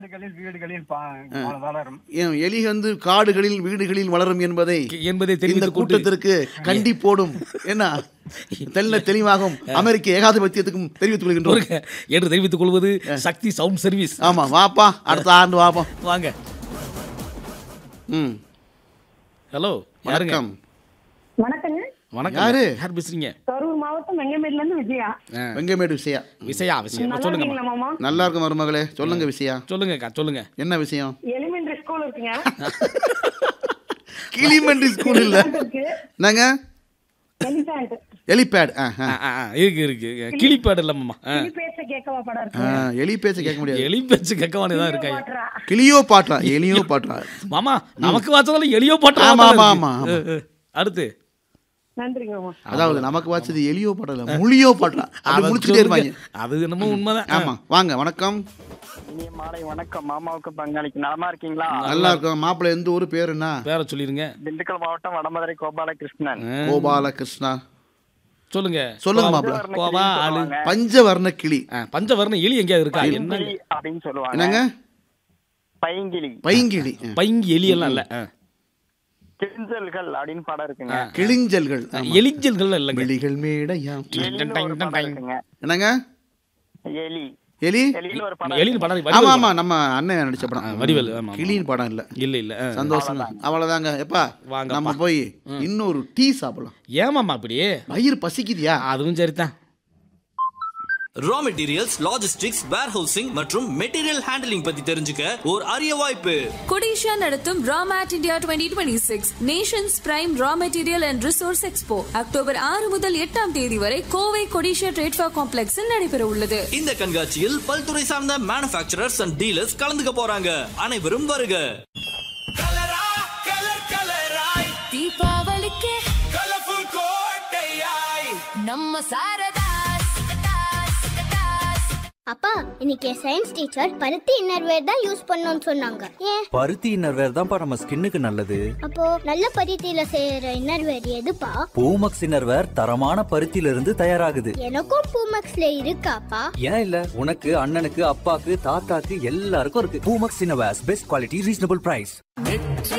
காடுகளில் வீடுகளில் பா- வளரும் ஏன் எலி வந்து காடுகளில் வீடுகளில் வளரும் என்பதை என்பதை இந்த தெரிவித்துக் கொண்டு கூட்டத்திற்கு கண்டிப்போடும் என்ன தெல்ல தெளிவாகவும் அமெரிக்க ஏகாதிபத்தியத்துக்கும் தெரிவித்துக் கொள்கின்றோம் ஒருங்க என்று தெரிவித்துக் கொள்வது சக்தி சவுண்ட் சர்வீஸ் ஆமா வாப்பா அடுத்த ஆண்டு வாப்பா வாங்க ம் ஹலோ யாருங்க வணக்கம் வணக்கங்க வணக்கம் யாரு? யார் பேசுறீங்க கரூர் மாவட்டம் வெங்கமேட்ல இருந்து விஜயா ஆ, வெங்கமேடு விசையா விசயா விஷயம் நல்லா சொல்லுங்க இருக்கீங்களா மாமா நல்லா இருக்கும் மருமகளே சொல்லுங்க விசையா சொல்லுங்க அக்கா சொல்லுங்க என்ன விஷயம் எலிமெண்டரி ஸ்கூல் இருக்குங்க கிளிமெண்ட்ரி ஸ்கூல் இல்ல இருக்கு என்னங்க எலிஃபேண்ட் எலிபேட் ஆ ஆ. ஆ, ஆ, ஆ, இருக்கு இருக்கு கிளிப்பாடு இல்லம்மா ஆ, கிளி பேச கேட்கவா படம் ஆ, இருக்கு எலி பேச்ச கேட்க முடியாது எலி பேச்சு கக்கவானே தான் இருக்கா பாட்டுறா. கிளியோ பாட்டா எலியோ பாட்டா மாமா நமக்கு வாச்சதால எலியோ பாட்டு ஆமா, ஆமா, ஆமா, ஆமா. அடுத்து நன்றிங்க மாமா அதாவது நமக்கு வாச்சது எலியோ பாட்டா இல்ல முழியோ பாட்டா அது அதை முடிச்சுட்டே இருப்பாங்க சொல்லுங்க. அது என்னமோ உண்மைதான் ஆமா வாங்க வணக்கம் இனிய மாலை வணக்கம் மாமாவுக்கு பங்காளிக்கு நலமா இருக்கீங்களா நல்லா இருக்கும் மாப்பிள்ளை எந்த ஊர் பேர் என்ன பேர சொல்லிருங்க திண்டுக்கல் மாவட்டம் வடமதுரை கோபாலகிருஷ்ணன் ஆ, கோபால கிருஷ்ணா சொல்லுங்க சொல்லுங்க கோவா- மாப்பிள்ள கோவா ஆளு பஞ்சவர்ண கிளி ஆ, பஞ்சவர்ண எலி எங்கேயாவது இருக்கா என்ன பைங்கிளி அப்படின்னு சொல்லுவாங்க என்னங்க பைங்கிளி பைங்கிளி ஆ. பைங்கி எலி எல்லாம் இல்ல ஆ. கிழிஞ்சல்கள் அப்படின்னு படம் இருக்குங்க கிளிஞ்சல்கள் ஆமா. எலிஞ்சல்கள் இல்லைங்க விழிகள் மேடையாம் எலின்னு ஒரு படம் இருக்குங்க என்னங்க எலி எலி எலின்னு ஒரு படம் எலின்னு படம் ஆமா வடிவேல் ஆமா நம்ம அண்ணன் நடிச்ச ஆ, படம் வடிவேல் ஆமா ஆமா. கிளியின் படம் இல்ல இல்ல இல்ல ஆ. சந்தோஷம் அவ்வளவுதாங்க எப்பா வாங்கப்பா. நம்ம போய் இன்னொரு டீ சாப்பிடலாம் ஏமாமா அப்படியே வயிறு பசிக்குதியா அதுவும் சரிதான் ரா மெட்டீரியல்ஸ் லாஜிஸ்டிக்ஸ் வேர்ஹவுசிங் மற்றும் மெட்டீரியல் ஹேண்டலிங் பத்தி தெரிஞ்சுக்க ஒரு அரிய வாய்ப்பு கொடிஷா நடத்தும் RAMET India twenty twenty six nations prime raw material and resource expo October ஆறு முதல் எட்டாம் தேதி வரை கோவை கொடிஷா ட்ரேட்ஃபா காம்ப்ளெக்ஸில் நடைபெற உள்ளது இந்த கண்காட்சியில் பல்துறை சார்ந்த மேனுஃபேக்சரர்ஸ் அண்ட் டீலர்ஸ் கலந்துக்க போறாங்க அனைவரும் வருக தீபாவளிக்கு நம்ம சாரதாஸ் அப்பா இன்னைக்கு என் சயின்ஸ் டீச்சர் பருத்தி இன்னர்வேர் தான் யூஸ் பண்ணணும்னு சொன்னாங்க ஏன் பருத்தி இன்னர்வேர் தான்ப்பா நம்ம ஸ்கின்னுக்கு நல்லது அப்போ நல்ல பருத்தியில செய்யற இன்னர்வேர் எதுப்பா பூமக்ஸ் இன்னர்வேர் தரமான பருத்தியில இருந்து தயாராகுது எனக்கும் பூமக்ஸ்ல இருக்காப்பா ஏன் இல்ல உனக்கு அண்ணனுக்கு அப்பாக்கு தாத்தாக்கு எல்லாருக்கும் இருக்கு Poomex innerwears best quality reasonable price